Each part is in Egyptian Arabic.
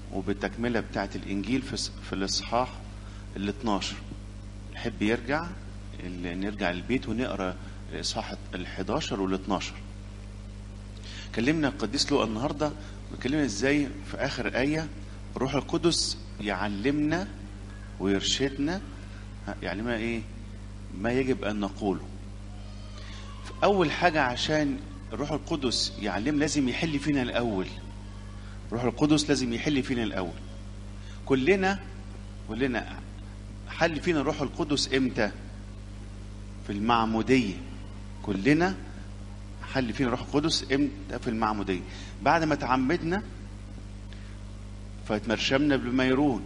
وبالتكملة بتاعة الإنجيل في في الإصحاح ال 12 يحب يرجع ال- نرجع البيت ونقرا الإصحاح ال 11 وال 12 كلمنا القديس لوقا النهارده بيكلمنا ازاي في آخر آية الروح القدس يعلمنا ويرشدنا يعلمنا ايه ما يجب ان نقوله اول حاجه عشان الروح القدس يعلم لازم يحل فينا الاول الروح القدس لازم يحل فينا الاول كلنا كلنا حل فينا الروح القدس امتى في المعموديه كلنا حل فينا الروح القدس امتى في المعموديه بعد ما تعمدنا فتمرشمنا بالميرون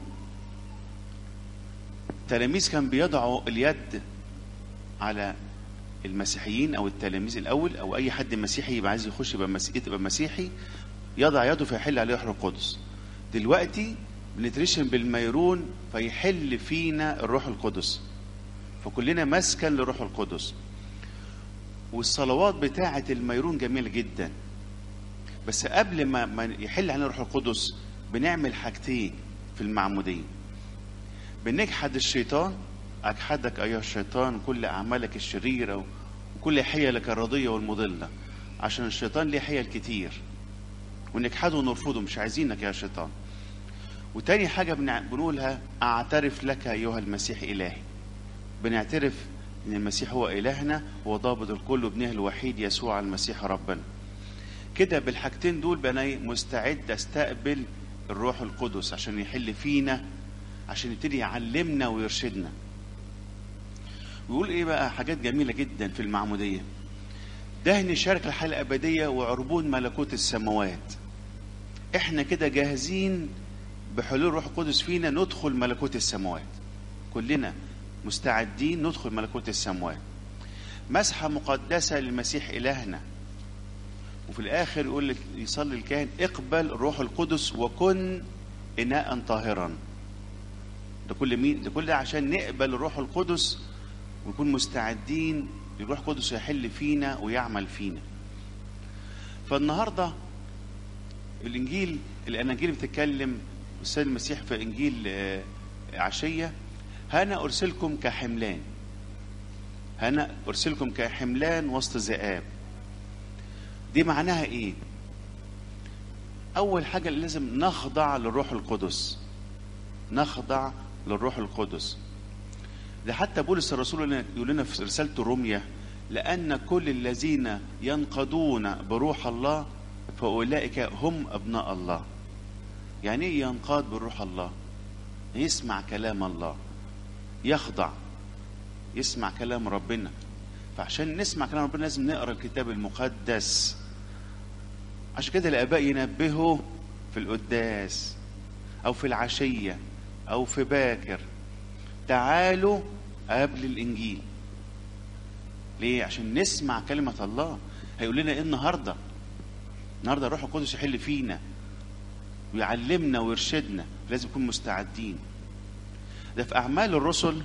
التلاميذ كان بيضعوا اليد على المسيحيين او التلاميذ الاول او اي حد مسيحي يبقى عايز يخش يبقى مسيحي يبقى مسيحي يضع يده فيحل عليه الروح القدس دلوقتي بنترشم بالميرون فيحل فينا الروح القدس فكلنا مسكن للروح القدس والصلوات بتاعه الميرون جميله جدا بس قبل ما ما يحل علينا الروح القدس بنعمل حاجتين في المعموديه بنجحد الشيطان أجحدك أيها الشيطان كل أعمالك الشريرة وكل حيلك الرضية والمضلة عشان الشيطان ليه حيل كتير ونجحده ونرفضه مش عايزينك يا شيطان وتاني حاجة بنع- بنقولها أعترف لك أيها المسيح إلهي بنعترف إن المسيح هو إلهنا هو ضابط الكل وابنه الوحيد يسوع المسيح ربنا كده بالحاجتين دول بقى أنا مستعد استقبل الروح القدس عشان يحل فينا عشان يبتدي يعلمنا ويرشدنا ويقول ايه بقى حاجات جميله جدا في المعموديه ده نشارك الحياه الابديه وعربون ملكوت السماوات احنا كده جاهزين بحلول الروح القدس فينا ندخل ملكوت السماوات كلنا مستعدين ندخل ملكوت السماوات مسحه مقدسه للمسيح الهنا وفي الاخر يقول لك يصلي الكاهن اقبل الروح القدس وكن اناء طاهرا ده كل مين ده كل ده عشان نقبل الروح القدس ونكون مستعدين الروح القدس يحل فينا ويعمل فينا فالنهارده الانجيل الاناجيل بتتكلم السيد المسيح في انجيل آه، عشيه هنا ارسلكم كحملان هنا ارسلكم كحملان وسط ذئاب دي معناها ايه اول حاجه لازم نخضع للروح القدس نخضع للروح القدس ده حتى بولس الرسول يقول لنا في رسالته روميا لأن كل الذين ينقضون بروح الله فأولئك هم أبناء الله يعني إيه ينقاد بروح الله يسمع كلام الله يخضع يسمع كلام ربنا فعشان نسمع كلام ربنا لازم نقرا الكتاب المقدس عشان كده الآباء ينبهوا في القداس أو في العشية أو في باكر تعالوا قبل الإنجيل ليه؟ عشان نسمع كلمة الله هيقول لنا إيه النهاردة النهاردة الروح القدس يحل فينا ويعلمنا ويرشدنا لازم نكون مستعدين ده في أعمال الرسل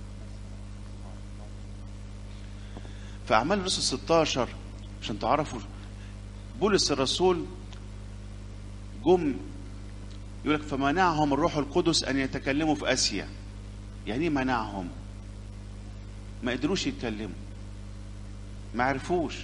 في أعمال الرسل 16 عشان تعرفوا بولس الرسول جم يقول لك فمنعهم الروح القدس ان يتكلموا في اسيا يعني ايه منعهم ما قدروش يتكلموا ما عرفوش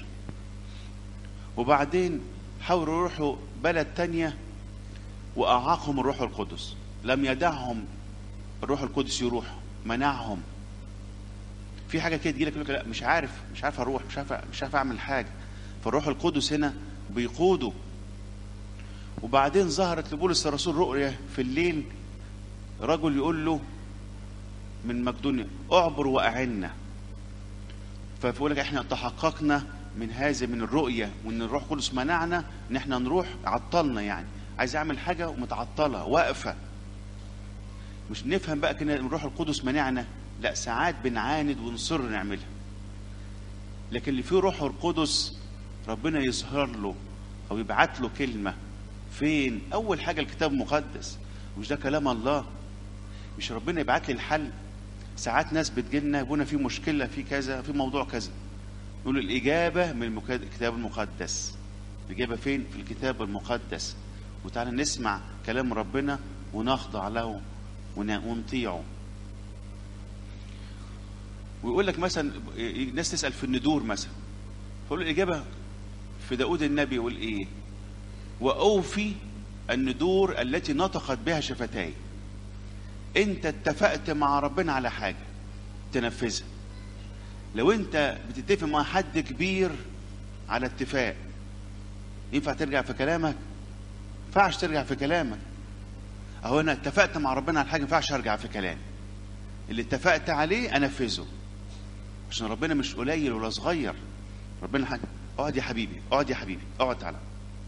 وبعدين حاولوا يروحوا بلد تانية وأعاقهم الروح القدس لم يدعهم الروح القدس يروحوا منعهم في حاجة كده تجيلك يقول لك لا مش عارف مش عارف أروح مش عارف مش عارف أعمل حاجة فالروح القدس هنا بيقوده وبعدين ظهرت لبولس الرسول رؤية في الليل رجل يقول له من مقدونيا اعبر واعنا فبيقول لك احنا تحققنا من هذا من الرؤيه وان الروح القدس منعنا ان احنا نروح عطلنا يعني عايز اعمل حاجه ومتعطله واقفه مش نفهم بقى كده الروح القدس منعنا لا ساعات بنعاند ونصر نعملها لكن اللي فيه روح القدس ربنا يظهر له او يبعت له كلمه فين اول حاجه الكتاب المقدس مش ده كلام الله مش ربنا يبعت لي الحل ساعات ناس بتجيلنا يقولنا في مشكله في كذا في موضوع كذا يقول الاجابه من المكاد- الكتاب المقدس الاجابه فين في الكتاب المقدس وتعالى نسمع كلام ربنا ونخضع له ون- ونطيعه ويقول لك مثلا ناس تسال في الندور مثلا فقول له الاجابه في داود النبي يقول ايه واوفي الندور التي نطقت بها شفتاي انت اتفقت مع ربنا على حاجه تنفذها لو انت بتتفق مع حد كبير على اتفاق ينفع ترجع في كلامك ينفعش ترجع في كلامك اهو انا اتفقت مع ربنا على حاجه ما ينفعش ارجع في كلامي اللي اتفقت عليه انفذه عشان ربنا مش قليل ولا صغير ربنا حاجه اقعد يا حبيبي اقعد يا حبيبي اقعد تعالى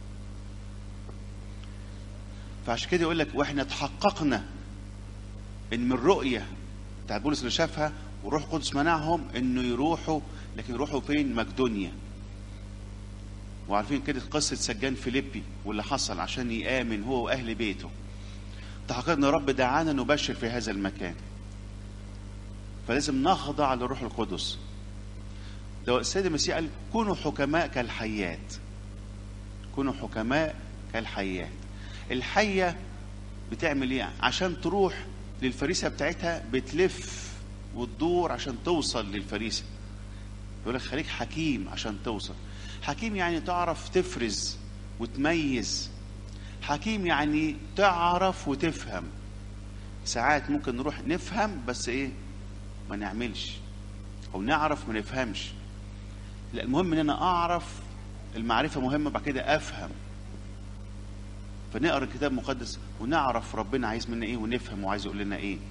فعشان كده يقول لك واحنا تحققنا ان من الرؤيه بتاع بولس اللي شافها والروح القدس منعهم انه يروحوا لكن يروحوا فين مقدونيا وعارفين كده قصه سجان فيليبي واللي حصل عشان يامن هو واهل بيته تحققنا يا رب دعانا نبشر في هذا المكان فلازم نخضع للروح القدس ده السيد المسيح قال كونوا حكماء كالحيات كونوا حكماء كالحيات الحية بتعمل ايه عشان تروح للفريسة بتاعتها بتلف وتدور عشان توصل للفريسة يقول لك خليك حكيم عشان توصل حكيم يعني تعرف تفرز وتميز حكيم يعني تعرف وتفهم ساعات ممكن نروح نفهم بس ايه ما نعملش او نعرف ما نفهمش لا المهم ان انا اعرف المعرفه مهمه بعد كده افهم فنقرا الكتاب المقدس ونعرف ربنا عايز منا ايه ونفهم وعايز يقول لنا ايه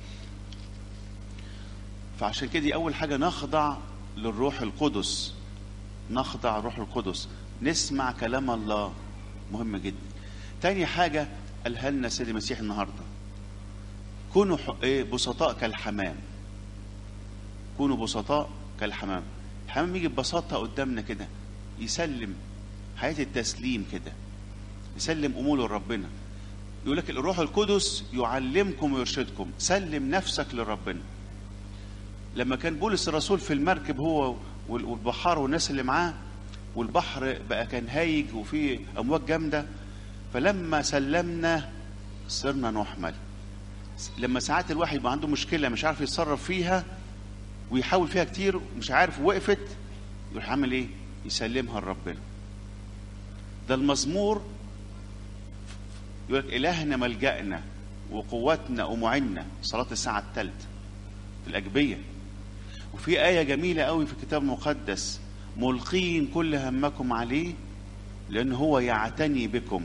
فعشان كده دي اول حاجه نخضع للروح القدس نخضع الروح القدس نسمع كلام الله مهم جدا تاني حاجه قالها لنا سيد المسيح النهارده كونوا ح- ايه بسطاء كالحمام كونوا بسطاء كالحمام الحمام يجي ببساطه قدامنا كده يسلم حياه التسليم كده يسلم اموره لربنا يقول لك الروح القدس يعلمكم ويرشدكم سلم نفسك لربنا لما كان بولس الرسول في المركب هو وال- والبحار والناس اللي معاه والبحر بقى كان هايج وفيه امواج جامده فلما سلمنا صرنا نحمل لما ساعات الواحد يبقى عنده مشكله مش عارف يتصرف فيها ويحاول فيها كتير ومش عارف وقفت يروح عامل ايه يسلمها لربنا ده المزمور يقول لك إلهنا ملجأنا وقوتنا ومعنا صلاة الساعة الثالثة في الأجبية وفي آية جميلة قوي في الكتاب المقدس ملقين كل همكم عليه لأن هو يعتني بكم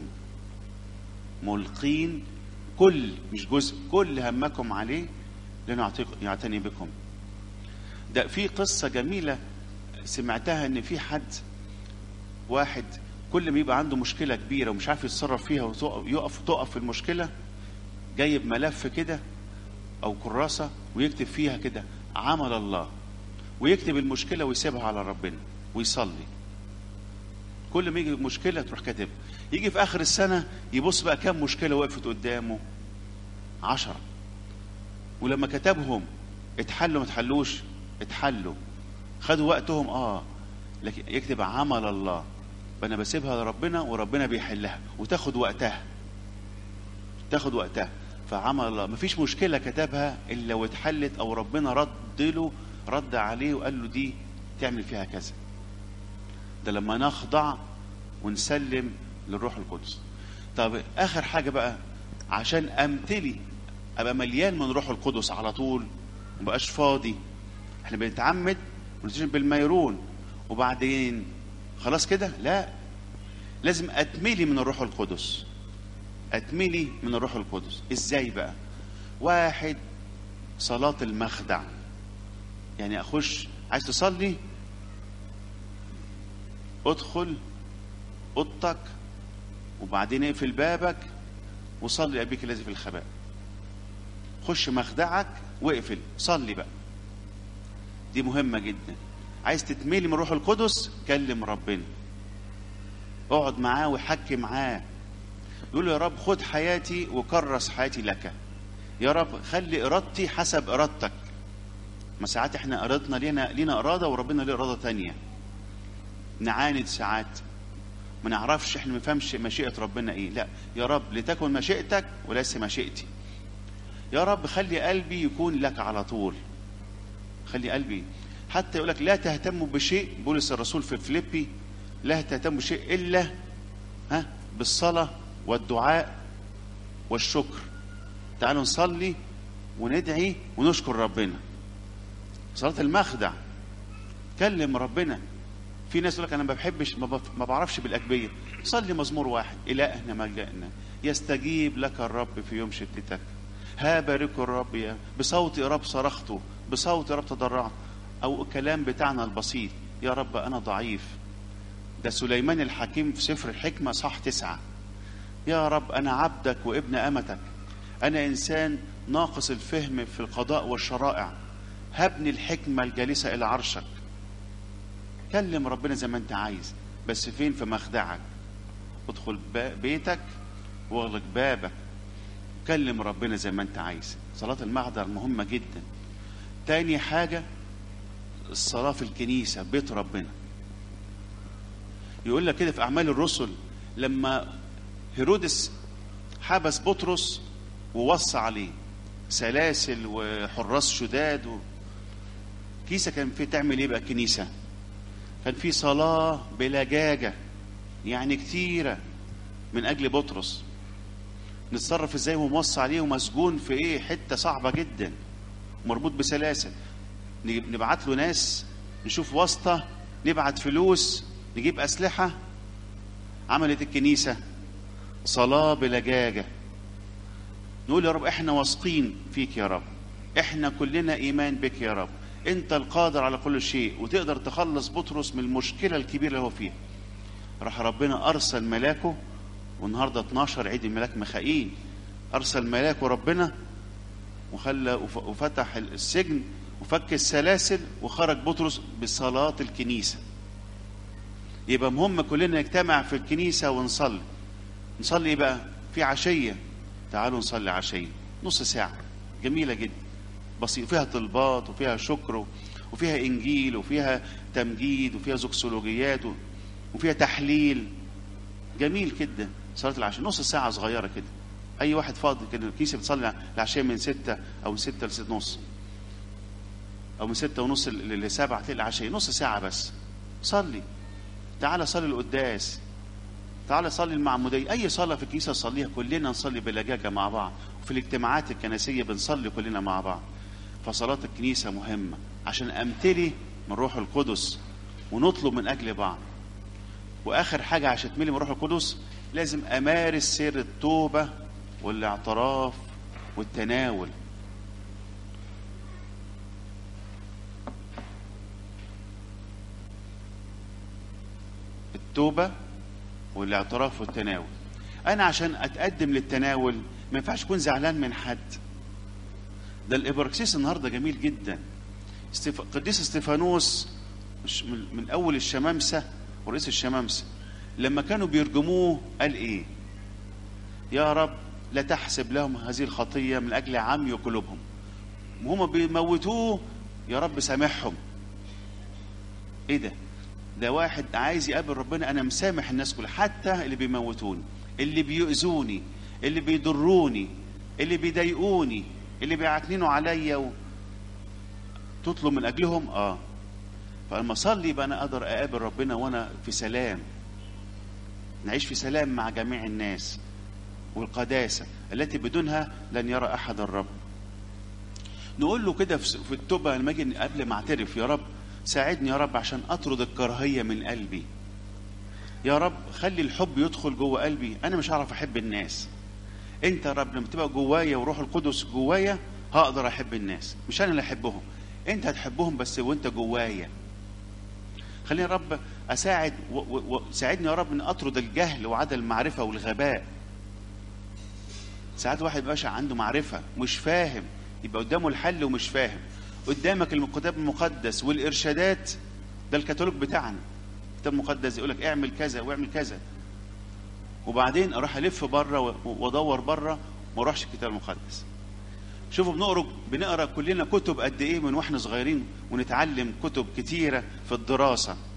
ملقين كل مش جزء كل همكم عليه لأنه يعتق- يعتني بكم ده في قصة جميلة سمعتها إن في حد واحد كل ما يبقى عنده مشكلة كبيرة ومش عارف يتصرف فيها ويقف تقف في المشكلة جايب ملف كده أو كراسة ويكتب فيها كده عمل الله ويكتب المشكلة ويسيبها على ربنا ويصلي كل ما يجي مشكلة تروح كاتب يجي في آخر السنة يبص بقى كام مشكلة وقفت قدامه عشرة ولما كتبهم اتحلوا ما اتحلوش اتحلوا خدوا وقتهم اه لكن يكتب عمل الله فانا بسيبها لربنا وربنا بيحلها وتاخد وقتها تاخد وقتها فعمل الله مفيش مشكله كتبها الا واتحلت او ربنا رد له رد عليه وقال له دي تعمل فيها كذا ده لما نخضع ونسلم للروح القدس طب اخر حاجه بقى عشان امتلي ابقى مليان من روح القدس على طول مبقاش فاضي احنا بنتعمد ونتشرب بالميرون وبعدين خلاص كده لا لازم اتملي من الروح القدس اتملي من الروح القدس ازاي بقى واحد صلاة المخدع يعني اخش عايز تصلي ادخل اوضتك وبعدين اقفل بابك وصلي ابيك الذي في الخباء خش مخدعك واقفل صلي بقى دي مهمة جدا عايز تتملي من روح القدس كلم ربنا اقعد معاه وحكي معاه يقول له يا رب خد حياتي وكرس حياتي لك يا رب خلي ارادتي حسب ارادتك ما ساعات احنا ارادتنا لينا لينا اراده وربنا ليه اراده تانية نعاند ساعات ما نعرفش احنا ما نفهمش مشيئه ربنا ايه لا يا رب لتكن مشيئتك وليس مشيئتي يا رب خلي قلبي يكون لك على طول خلي قلبي حتى يقول لك لا تهتموا بشيء بولس الرسول في فيليبي لا تهتموا بشيء الا ها بالصلاه والدعاء والشكر تعالوا نصلي وندعي ونشكر ربنا صلاه المخدع كلم ربنا في ناس يقول لك انا ما بحبش ما بف- ما بعرفش بالاجبيه صلي مزمور واحد الهنا ملجانا يستجيب لك الرب في يوم شدتك ها باركوا الرب يا بصوت يا رب صرخته بصوت يا رب تضرعت او الكلام بتاعنا البسيط يا رب انا ضعيف ده سليمان الحكيم في سفر الحكمه صح تسعه يا رب انا عبدك وابن امتك انا انسان ناقص الفهم في القضاء والشرائع هبني الحكمه الجالسه الى عرشك كلم ربنا زي ما انت عايز بس فين في مخدعك ادخل با- بيتك واغلق بابك كلم ربنا زي ما انت عايز صلاة المخدع مهمة جدا تاني حاجة الصلاة في الكنيسة بيت ربنا يقول لك كده في أعمال الرسل لما هيرودس حبس بطرس ووصى عليه سلاسل وحراس شداد و... كيسة كان في تعمل ايه بقى كنيسة كان في صلاة بلجاجة يعني كتيرة من أجل بطرس نتصرف ازاي وهو موصى عليه ومسجون في ايه حتة صعبة جدا مربوط بسلاسل نجيب- نبعت له ناس نشوف واسطة نبعت فلوس نجيب أسلحة عملت الكنيسة صلاة بلجاجة نقول يا رب احنا واثقين فيك يا رب احنا كلنا ايمان بك يا رب انت القادر على كل شيء وتقدر تخلص بطرس من المشكله الكبيره اللي هو فيها راح ربنا ارسل ملاكه والنهارده 12 عيد الملاك ميخائيل ارسل ملاكه ربنا وخلى وف- وفتح السجن وفك السلاسل وخرج بطرس بصلاه الكنيسه يبقى مهم كلنا نجتمع في الكنيسه ونصلي نصلي ايه بقى في عشيه تعالوا نصلي عشيه نص ساعه جميله جدا بسيط فيها طلبات وفيها شكر وفيها انجيل وفيها تمجيد وفيها زوكسولوجيات وفيها تحليل جميل جدا صلاه العشاء نص ساعه صغيره كده اي واحد فاضي كده الكنيسه بتصلي العشاء من ستة او من ستة لستة ونص او من ستة ونص ل- لسبعة تلاقي العشاء نص ساعه بس صلي تعالى صلي القداس تعالى صلي المعمودية أي صلاة في الكنيسة نصليها كلنا نصلي بلجاجة مع بعض وفي الاجتماعات الكنسية بنصلي كلنا مع بعض فصلاة الكنيسة مهمة عشان أمتلي من روح القدس ونطلب من أجل بعض وآخر حاجة عشان تملي من روح القدس لازم أمارس سر التوبة والاعتراف والتناول التوبة والاعتراف والتناول انا عشان اتقدم للتناول ما ينفعش اكون زعلان من حد ده الابراكسيس النهارده جميل جدا استف... قديس استيفانوس مش من... من اول الشمامسه ورئيس الشمامسه لما كانوا بيرجموه قال ايه يا رب لا تحسب لهم هذه الخطيه من اجل عمي قلوبهم وهم بيموتوه يا رب سامحهم ايه ده ده واحد عايز يقابل ربنا انا مسامح الناس كلها حتى اللي بيموتوني اللي بيؤذوني اللي بيضروني اللي بيضايقوني اللي بيعكننوا عليا و... تطلب من اجلهم اه فلما اصلي يبقى انا اقدر اقابل ربنا وانا في سلام نعيش في سلام مع جميع الناس والقداسه التي بدونها لن يرى احد الرب نقول له كده في في التوبه لما اجي قبل ما اعترف يا رب ساعدني يا رب عشان اطرد الكراهيه من قلبي يا رب خلي الحب يدخل جوه قلبي انا مش هعرف احب الناس انت يا رب لما تبقى جوايا وروح القدس جوايا هقدر احب الناس مش انا اللي احبهم انت هتحبهم بس وانت جوايا خليني يا رب اساعد و- و- وساعدني يا رب ان اطرد الجهل وعدم المعرفه والغباء ساعات واحد باشا عنده معرفه مش فاهم يبقى قدامه الحل ومش فاهم قدامك الكتاب المقدس والارشادات ده الكتالوج بتاعنا الكتاب المقدس يقول لك اعمل كذا واعمل كذا وبعدين اروح الف بره و- وادور بره ما اروحش الكتاب المقدس شوفوا بنقرا بنقرا كلنا كتب قد ايه من واحنا صغيرين ونتعلم كتب كتيره في الدراسه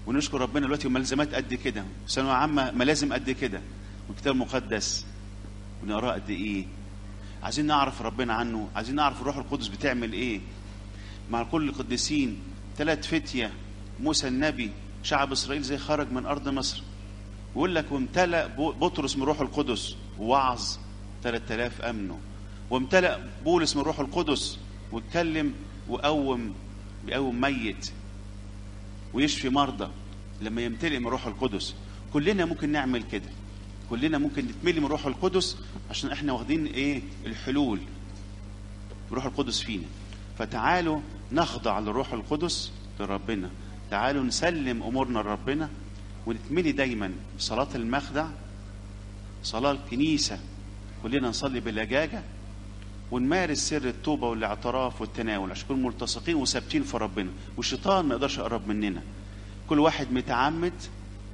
ونشكر ربنا دلوقتي ملزمات قد كده ثانويه عامه ملازم قد كده والكتاب المقدس ونقراه قد ايه عايزين نعرف ربنا عنه عايزين نعرف الروح القدس بتعمل ايه مع كل القديسين ثلاث فتية موسى النبي شعب اسرائيل زي خرج من ارض مصر ويقول لك وامتلأ بطرس من روح القدس ووعظ 3000 امنوا وامتلأ بولس من روح القدس واتكلم وقوم بيقوم ميت ويشفي مرضى لما يمتلئ من روح القدس كلنا ممكن نعمل كده كلنا ممكن نتملي من روح القدس عشان احنا واخدين ايه الحلول روح القدس فينا فتعالوا نخضع للروح القدس لربنا تعالوا نسلم امورنا لربنا ونتملي دايما صلاة المخدع صلاة الكنيسة كلنا نصلي بلجاجة ونمارس سر التوبة والاعتراف والتناول عشان نكون ملتصقين وثابتين في ربنا والشيطان ما يقدرش يقرب مننا كل واحد متعمد